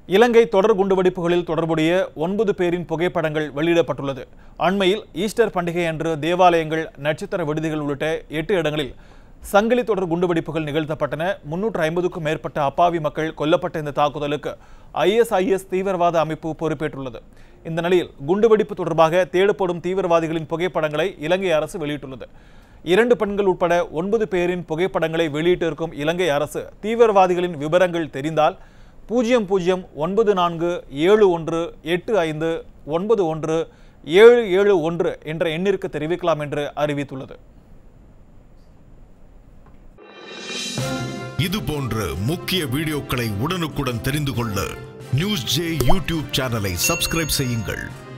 இலங்கை தொடர் குண்டுவெடிப்புகளில் தொடர்புடைய ஒன்பது பேரின் புகைப்படங்கள் வெளியிடப்பட்டுள்ளது அண்மையில் ஈஸ்டர் பண்டிகை அன்று தேவாலயங்கள் நட்சத்திர விடுதிகள் உள்ளிட்ட எட்டு இடங்களில் சங்கிலி தொடர் குண்டுவெடிப்புகள் நிகழ்த்தப்பட்டன முன்னூற்று ஐம்பதுக்கும் மேற்பட்ட அப்பாவி மக்கள் கொல்லப்பட்ட இந்த தாக்குதலுக்கு ஐஎஸ்ஐஎஸ் தீவிரவாத அமைப்பு பொறுப்பேற்றுள்ளது இந்த நிலையில் குண்டுவெடிப்பு தொடர்பாக தேடப்படும் தீவிரவாதிகளின் புகைப்படங்களை இலங்கை அரசு வெளியிட்டுள்ளது இரண்டு பெண்கள் உட்பட ஒன்பது பேரின் புகைப்படங்களை வெளியிட்டிருக்கும் இலங்கை அரசு தீவிரவாதிகளின் விவரங்கள் தெரிந்தால் பூஜ்ஜியம் பூஜ்ஜியம் ஒன்பது நான்கு ஏழு ஒன்று எட்டு ஐந்து ஒன்பது ஒன்று ஏழு ஏழு ஒன்று என்ற எண்ணிற்கு தெரிவிக்கலாம் என்று அறிவித்துள்ளது இது போன்ற முக்கிய வீடியோக்களை உடனுக்குடன் தெரிந்து கொள்ள நியூஸ் ஜே யூடியூப் சேனலை சப்ஸ்கிரைப் செய்யுங்கள்